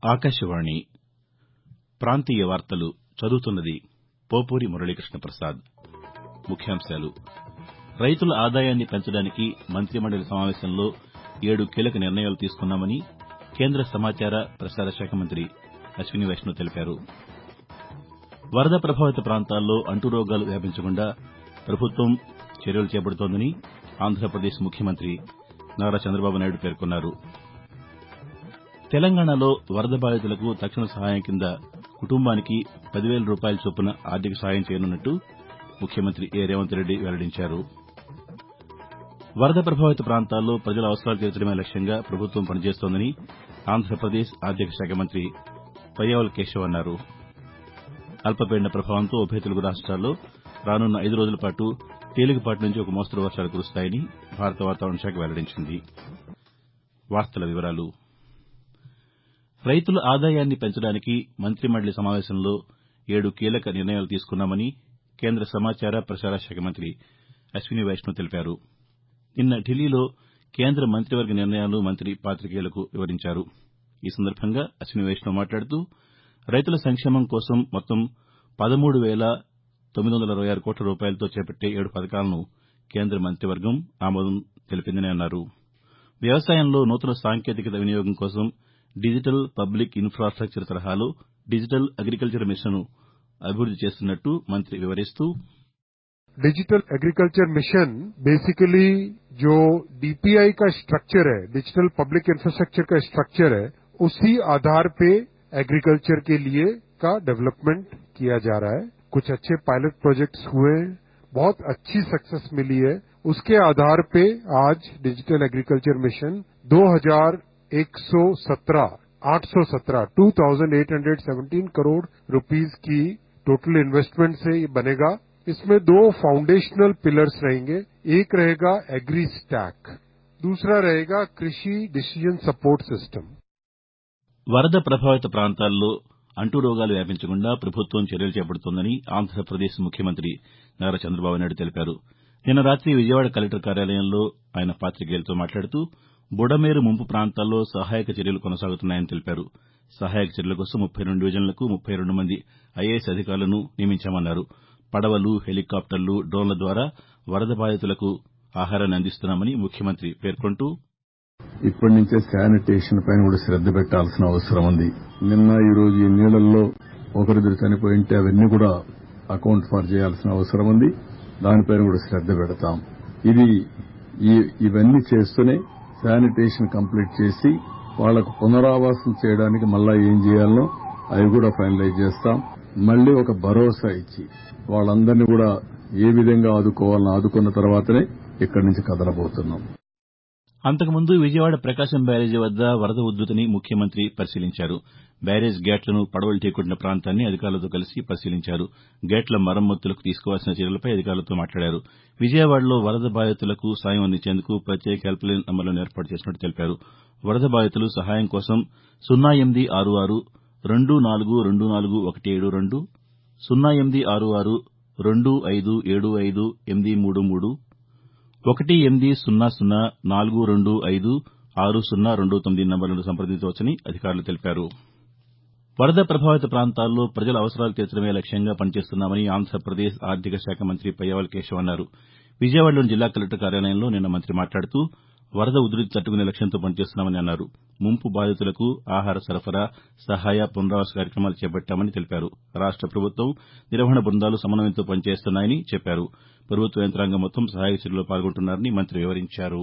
ఆకాశవాణి ప్రాంతీయ వార్తలు చదువుతున్నది పోపూరి మురళీకృష్ణ ప్రసాద్ ముఖ్యాంశాలు రైతుల ఆదాయాన్ని పెంచడానికి మంత్రిమండలి సమావేశంలో ఏడు కీలక నిర్ణయాలు తీసుకున్నామని కేంద్ర సమాచార ప్రసార శాఖ మంత్రి అశ్విని వైష్ణవ్ తెలిపారు వరద ప్రభావిత ప్రాంతాల్లో అంటురోగాలు వ్యాపించకుండా ప్రభుత్వం చర్యలు చేపడుతోందని ఆంధ్రప్రదేశ్ ముఖ్యమంత్రి నారా చంద్రబాబు నాయుడు పేర్కొన్నారు తెలంగాణలో వరద బాధితులకు తక్షణ సహాయం కింద కుటుంబానికి పదివేల రూపాయల చొప్పున ఆర్థిక సాయం చేయనున్నట్టు ముఖ్యమంత్రి ఏ రేవంత్ రెడ్డి వెల్లడించారు వరద ప్రభావిత ప్రాంతాల్లో ప్రజల అవసరాలు తీర్చడమే లక్ష్యంగా ప్రభుత్వం పనిచేస్తోందని ఆంధ్రప్రదేశ్ ఆర్థిక శాఖ మంత్రి పయ్యావుల కేశవ్ అన్నారు అల్పపీడన ప్రభావంతో ఉభయ తెలుగు రాష్ట్రాల్లో రానున్న ఐదు రోజుల పాటు తేలికపాటి నుంచి ఒక మోస్తరు వర్షాలు కురుస్తాయని భారత వాతావరణ శాఖ వెల్లడించింది రైతుల ఆదాయాన్ని పెంచడానికి మంత్రిమండలి సమావేశంలో ఏడు కీలక నిర్ణయాలు తీసుకున్నామని కేంద్ర సమాచార ప్రసార శాఖ మంత్రి అశ్విని వైష్ణవ్ తెలిపారు నిన్న ఢిల్లీలో కేంద్ర మంత్రివర్గ నిర్ణయాలను మంత్రి పాతికేయులకు వివరించారు ఈ సందర్భంగా అశ్విని వైష్ణవ్ మాట్లాడుతూ రైతుల సంక్షేమం కోసం మొత్తం పదమూడు వేల తొమ్మిది వందల అరవై ఆరు కోట్ల రూపాయలతో చేపట్టే ఏడు పథకాలను కేంద్ర మంత్రివర్గం ఆమోదం తెలిపిందని అన్నారు వ్యవసాయంలో నూతన సాంకేతికత వినియోగం కోసం డిజిటల్ పబ్లిక్ ఇన్ఫాస్టక్చర్ తరహాలో డిజిటల్ అగ్రికల్చర్ మిషన్ను అభివృద్ది చేస్తున్నట్టు మంత్రి వివరిస్తూ डिजिटल एग्रीकल्चर मिशन बेसिकली जो डीपीआई का स्ट्रक्चर है डिजिटल पब्लिक इंफ्रास्ट्रक्चर का स्ट्रक्चर है उसी आधार पे एग्रीकल्चर के लिए का डेवलपमेंट किया जा रहा है कुछ अच्छे पायलट प्रोजेक्ट्स हुए हैं बहुत अच्छी सक्सेस मिली है उसके आधार पे आज digital agriculture mission 2117 817 2817 crore rupees की टोटल इन्वेस्टमेंट से ये बनेगा इसमें दो फाउंडेशनल पिलर्स रहेंगे एक रहेगा एग्री स्टैक दूसरा रहेगा कृषि डिसीजन सपोर्ट सिस्टम వరద ప్రభావిత ప్రాంతాల్లో అంటురోగాలు వ్యాపించకుండా ప్రభుత్వం చర్యలు చేపడుతోందని ఆంధ్రప్రదేశ్ ముఖ్యమంత్రి నారా చంద్రబాబు నాయుడు తెలిపారు నిన్న రాతి విజయవాడ కలెక్టర్ కార్యాలయంలో ఆయన పాతికేయులతో మాట్లాడుతూ బుడమేరు ముంపు ప్రాంతాల్లో సహాయక చర్యలు కొనసాగుతున్నాయని తెలిపారు సహాయక చర్యల కోసం ముప్పై రెండు డివిజన్లకు ముప్పై రెండు మంది ఐఏఎస్ అధికారులను నియమించామన్నారు పడవలు హెలికాప్టర్లు డ్రోన్ల ద్వారా వరద బాధితులకు ఆహారాన్ని అందిస్తున్నామని ముఖ్యమంత్రి పేర్కొంటూ ఇప్పటి నుంచే శానిటేషన్ పైన కూడా శ్రద్ద పెట్టాల్సిన అవసరం ఉంది నిన్న ఈ రోజు ఈ నీళ్లలో ఒకరిద్దరు చనిపోయి ఉంటే అవన్నీ కూడా అకౌంట్ ఫర్ చేయాల్సిన అవసరం ఉంది దానిపైన కూడా శ్రద్ద పెడతాం ఇది ఇవన్నీ చేస్తూనే శానిటేషన్ కంప్లీట్ చేసి వాళ్లకు పునరావాసం చేయడానికి మళ్ళా ఏం చేయాలనో అవి కూడా ఫైనలైజ్ చేస్తాం మళ్లీ ఒక భరోసా ఇచ్చి వాళ్ళందరినీ కూడా ఏ విధంగా ఆదుకోవాలని ఆదుకున్న తర్వాతనే ఇక్కడి నుంచి కదలబోతున్నాం అంతకుముందు విజయవాడ ప్రకాశం బ్యారేజీ వద్ద వరద ఉధృతిని ముఖ్యమంత్రి పరిశీలించారు బ్యారేజ్ గేట్లను పడవలు ఢీకొట్టిన ప్రాంతాన్ని అధికారులతో కలిసి పరిశీలించారు గేట్ల మరమ్మతులకు తీసుకోవాల్సిన చర్యలపై అధికారులతో మాట్లాడారు విజయవాడలో వరద బాధితులకు సాయం అందించేందుకు ప్రత్యేక హెల్ప్ లైన్ నంబర్లను ఏర్పాటు చేసినట్టు తెలిపారు వరద బాధితులు సహాయం కోసం సున్నా ఎనిమిది ఆరు ఆరు రెండు నాలుగు రెండు నాలుగు ఒకటి ఏడు రెండు సున్నా ఎనిమిది ఆరు ఆరు రెండు ఐదు ఏడు ఐదు ఎనిమిది మూడు మూడు ఒకటి ఎనిమిది సున్నా సున్నా నాలుగు రెండు ఐదు ఆరు సున్నా రెండు తొమ్మిది నంబర్లను సంప్రదించవచ్చని అధికారులు తెలిపారు వరద ప్రభావిత ప్రాంతాల్లో ప్రజల అవసరాలు తీర్చడమే లక్ష్యంగా పనిచేస్తున్నామని ఆంధ్రప్రదేశ్ ఆర్థిక శాఖ మంత్రి పయ్యావుల కేశవ్ అన్నారు విజయవాడలోని జిల్లా కలెక్టర్ కార్యాలయంలో నిన్న మంత్రి మాట్లాడుతూ వరద ఉధృతి తట్టుకునే లక్ష్యంతో పనిచేస్తున్నామని అన్నారు ముంపు బాధితులకు ఆహార సరఫరా సహాయ పునరావాస కార్యక్రమాలు చేపట్టామని తెలిపారు రాష్ట ప్రభుత్వం నిర్వహణ బృందాలు సమన్వయంతో పనిచేస్తున్నాయని చెప్పారు ప్రభుత్వ యంత్రాంగం మొత్తం సహాయక చర్యల్లో పాల్గొంటున్నారని మంత్రి వివరించారు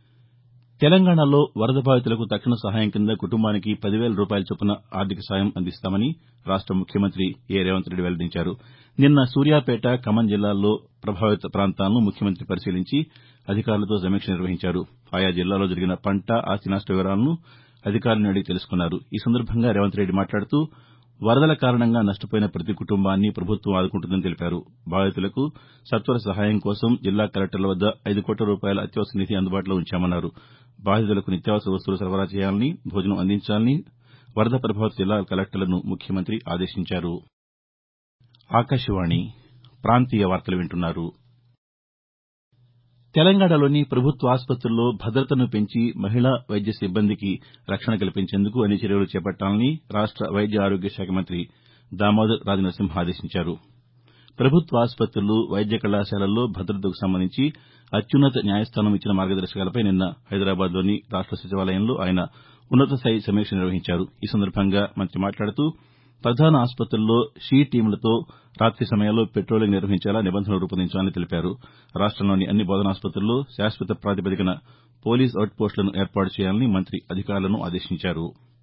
తెలంగాణలో వరద బాధితులకు తక్షణ సహాయం కింద కుటుంబానికి పదివేల రూపాయల చొప్పున ఆర్థిక సాయం అందిస్తామని రాష్ట ముఖ్యమంత్రి ఏ రేవంత్ రెడ్డి వెల్లడించారు నిన్న సూర్యాపేట ఖమ్మం జిల్లాల్లో ప్రభావిత ప్రాంతాలను ముఖ్యమంత్రి పరిశీలించి అధికారులతో సమీక్ష నిర్వహించారు ఆయా జిల్లాల్లో జరిగిన పంట ఆస్తి నష్ట వివరాలను అధికారులను అడిగి తెలుసుకున్నారు ఈ సందర్భంగా రేవంత్ రెడ్డి మాట్లాడుతూ వరదల కారణంగా నష్టపోయిన ప్రతి కుటుంబాన్ని ప్రభుత్వం ఆదుకుంటుందని తెలిపారు బాధితులకు సత్వర సహాయం కోసం జిల్లా కలెక్టర్ల వద్ద ఐదు కోట్ల రూపాయల అత్యవసర నిధి అందుబాటులో ఉంచామన్నారు బాధితులకు నిత్యావసర వస్తువులు సరఫరా చేయాలని భోజనం అందించాలని వరద ప్రభావిత జిల్లాల కలెక్టర్లను ముఖ్యమంత్రి ఆదేశించారు ఆకాశవాణి ప్రాంతీయ వార్తలు వింటున్నారు తెలంగాణలోని ప్రభుత్వ ఆసుపత్రుల్లో భద్రతను పెంచి మహిళా వైద్య సిబ్బందికి రక్షణ కల్పించేందుకు అన్ని చర్యలు చేపట్టాలని రాష్ట వైద్య ఆరోగ్య శాఖ మంత్రి దామోదర్ రాజనరసింహ ఆదేశించారు ప్రభుత్వ ఆసుపత్రులు వైద్య కళాశాలల్లో భద్రతకు సంబంధించి అత్యున్నత న్యాయస్థానం ఇచ్చిన మార్గదర్శకాలపై నిన్న హైదరాబాద్లోని రాష్ట సచివాలయంలో ఆయన ఉన్నతస్థాయి సమీక్ష నిర్వహించారు ఈ సందర్భంగా మంత్రి మాట్లాడుతూ ప్రధాన ఆసుపత్రుల్లో షీ టీంలతో రాతి సమయాల్లో పెట్రోలింగ్ నిర్వహించేలా నిబంధనలు రూపొందించాలని తెలిపారు రాష్టంలోని అన్ని బోధనాసుపత్రుల్లో శాశ్వత ప్రాతిపదికన పోలీస్ అవుట్పోస్టులను ఏర్పాటు చేయాలని మంత్రి అధికారులను ఆదేశించారు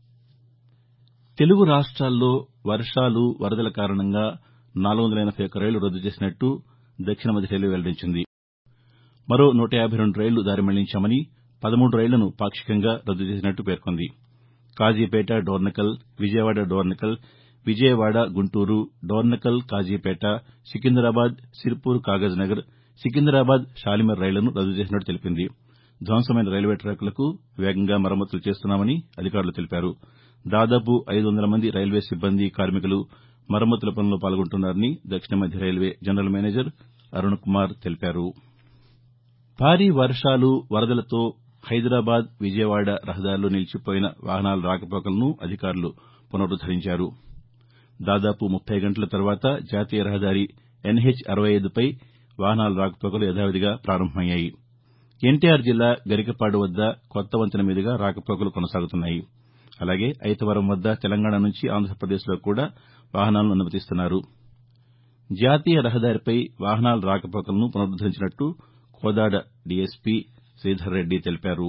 తెలుగు రాష్ట్రాల్లో వర్షాలు వరదల కారణంగా నాలుగు వందల ఎనభై ఒక్క రైళ్లు రద్దు చేసినట్టు దక్షిణ మధ్య రైల్వే వెల్లడించింది మరో నూట యాభై రెండు రైళ్లు దారి మళ్లించామని పదమూడు రైళ్లను పాక్షికంగా రద్దు చేసినట్టు పేర్కొంది కాజీపేట డోర్నకల్ విజయవాడ డోర్నకల్ విజయవాడ గుంటూరు డోర్నకల్ కాజీపేట సికింద్రాబాద్ సిర్పూర్ కాగజ్నగర్ సికింద్రాబాద్ షాలిమర్ రైళ్లను రద్దు చేసినట్టు తెలిపింది ధ్వంసమైన రైల్వే ట్రాకులకు వేగంగా మరమ్మతులు చేస్తున్నామని అధికారులు తెలిపారు దాదాపు ఐదు వందల మంది రైల్వే సిబ్బంది కార్మికులు మరమ్మతుల పనుల్లో పాల్గొంటున్నారని దక్షిణ మధ్య railway general manager Arun Kumar తెలిపారు భారీ వర్షాలు వరదలతో హైదరాబాద్ విజయవాడ రహదారిలో నిలిచిపోయిన వాహనాల రాకపోకలను అధికారులు పునరుద్దరించారు దాదాపు ముప్పై గంటల తర్వాత జాతీయ రహదారి ఎన్హెచ్ అరవై ఐదుపై వాహనాల రాకపోకలు యథావిధిగా ప్రారంభమయ్యాయి ఎన్టీఆర్ జిల్లా గరికపాడు వద్ద కొత్త వంతెన మీదుగా రాకపోకలు కొనసాగుతున్నాయి అలాగే ఐతవరం వద్ద తెలంగాణ నుంచి ఆంధ్రప్రదేశ్లో కూడా వాహనాలను అనుమతిస్తున్నారు జాతీయ రహదారిపై వాహనాల రాకపోకలను పునరుద్దరించినట్టు కోదాడ డీఎస్పీ శ్రీధర్రెడ్డి తెలిపారు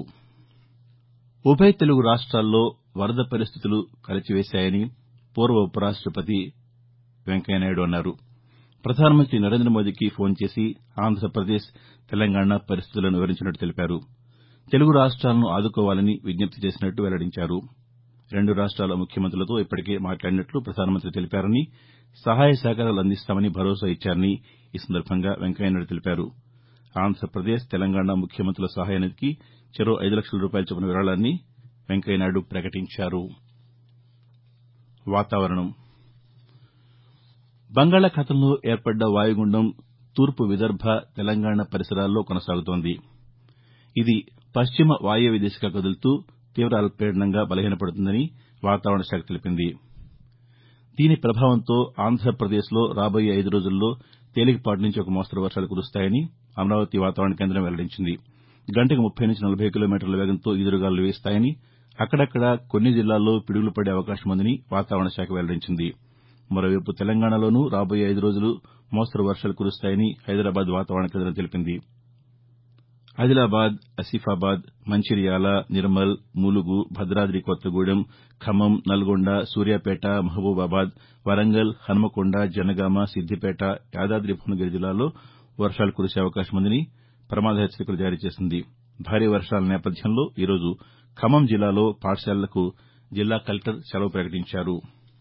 ఉభయ తెలుగు రాష్ట్రాల్లో వరద పరిస్థితులు కలచివేశాయని పూర్వ ఉపరాష్టపతి వెంకయ్యనాయుడు అన్నారు ప్రధానమంత్రి నరేంద్ర మోదీకి ఫోన్ చేసి ఆంధ్రప్రదేశ్ తెలంగాణ పరిస్థితులను వివరించినట్టు తెలిపారు తెలుగు రాష్ట్రాలను ఆదుకోవాలని విజ్ఞప్తి చేసినట్టు వెల్లడించారు రెండు రాష్ట్రాల ముఖ్యమంత్రులతో ఇప్పటికే మాట్లాడినట్లు ప్రధానమంత్రి తెలిపారని సహాయ సహకారాలు అందిస్తామని భరోసా ఇచ్చారని ఈ సందర్భంగా వెంకయ్యనాయుడు తెలిపారు ఆంధ్రప్రదేశ్ తెలంగాణ ముఖ్యమంత్రుల సహాయ నిధికి చెరో ఐదు లక్షల రూపాయల చొప్పున విరాళాన్ని వెంకయ్యనాయుడు ప్రకటించారు వాతావరణం బంగాళాఖాతంలో ఏర్పడ్డ వాయుగుండం తూర్పు విదర్భ తెలంగాణ పరిసరాల్లో కొనసాగుతోంది ఇది పశ్చిమ వాయవ్య దిశగా కదులుతూ తీవ అల్పపీడనంగా బలహీనపడుతుందని వాతావరణ శాఖ తెలిపింది దీని ప్రభావంతో ఆంధ్రప్రదేశ్లో రాబోయే ఐదు రోజుల్లో తేలికపాటి నుంచి ఒక మోస్తరు వర్షాలు కురుస్తాయని అమరావతి వాతావరణ కేంద్రం వెల్లడించింది గంటకు ముప్పై నుంచి నలభై కిలోమీటర్ల వేగంతో ఈదురుగాలులు వీస్తాయని అక్కడక్కడా కొన్ని జిల్లాల్లో పిడుగులు పడే అవకాశం ఉందని వాతావరణ శాఖ వెల్లడించింది మరోవైపు తెలంగాణలోనూ రాబోయే ఐదు రోజులు మోస్తరు వర్షాలు కురుస్తాయని హైదరాబాద్ వాతావరణ కేంద్రం తెలిపింది ఆదిలాబాద్ ఆసిఫాబాద్ మంచిర్యాల నిర్మల్ ములుగు భద్రాద్రి కొత్తగూడెం ఖమ్మం నల్గొండ సూర్యాపేట మహబూబాబాద్ వరంగల్ హన్మకొండ జనగామ సిద్దిపేట యాదాద్రి భువనగిరి జిల్లాల్లో వర్షాలు కురిసే అవకాశం ఉందని ప్రమాద హెచ్చరికలు జారీ చేసింది భారీ వర్షాల నేపథ్యంలో ఈరోజు ఖమ్మం జిల్లాలో పాఠశాలలకు జిల్లా కలెక్టర్ సెలవు ప్రకటించారు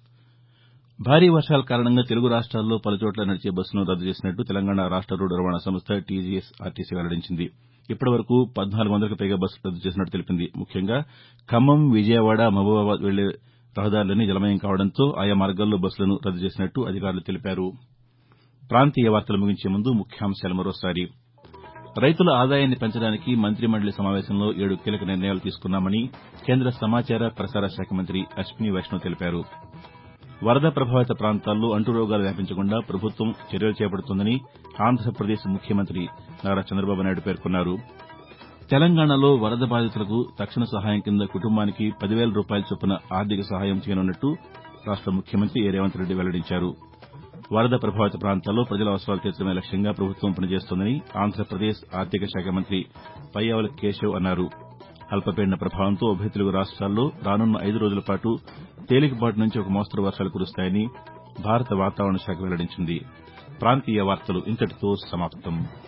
భారీ వర్షాల కారణంగా తెలుగు రాష్ట్రాల్లో పలుచోట్ల నడిచే బస్సులను రద్దు చేసినట్టు తెలంగాణ రాష్ట రోడ్డు రవాణా సంస్థ టీజీఎస్ ఆర్టీసీ వెల్లడించింది ఇప్పటివరకు పద్నాలుగు వందలకు పైగా బస్సులు రద్దు చేసినట్టు తెలిపింది ముఖ్యంగా ఖమ్మం విజయవాడ మహబూబాబాద్ వెళ్లే రహదారులన్నీ జలమయం కావడంతో ఆయా మార్గాల్లో బస్సులను రద్దు చేసినట్టు అధికారులు తెలిపారు ప్రాంతీయ వార్తలు ముగించే ముందు ముఖ్యాంశాలు మరోసారి రైతుల ఆదాయాన్ని పెంచడానికి మంత్రి మండలి సమావేశంలో ఏడు కీలక నిర్ణయాలు తీసుకున్నామని కేంద్ర సమాచార ప్రసార శాఖ మంత్రి అశ్విని వైష్ణవ్ తెలిపారు వరద ప్రభావిత ప్రాంతాల్లో అంటురోగాలు వ్యాపించకుండా ప్రభుత్వం చర్యలు చేపడుతోందని ఆంధ్రప్రదేశ్ ముఖ్యమంత్రి నారా చంద్రబాబు నాయుడు పేర్కొన్నారు తెలంగాణలో వరద బాధితులకు తక్షణ సహాయం కింద కుటుంబానికి పదివేల రూపాయల చొప్పున ఆర్థిక సహాయం చేయనున్నట్టు రాష్ట ముఖ్యమంత్రి ఏ రేవంత్ రెడ్డి వెల్లడించారు వరద ప్రభావిత ప్రాంతాల్లో ప్రజల అవసరాలు తీర్చడమే లక్ష్యంగా ప్రభుత్వం పనిచేస్తోందని ఆంధ్రప్రదేశ్ ఆర్థిక శాఖ మంత్రి పయ్యావుల కేశవ్ అన్నారు అల్పపీడన ప్రభావంతో ఉభయ తెలుగు రాష్ట్రాల్లో రానున్న ఐదు రోజుల పాటు తేలికపాటి నుంచి ఒక మోస్తరు వర్షాలు కురుస్తాయని భారత వాతావరణ శాఖ వెల్లడించింది ప్రాంతీయ వార్తలు ఇంతటితో సమాప్తం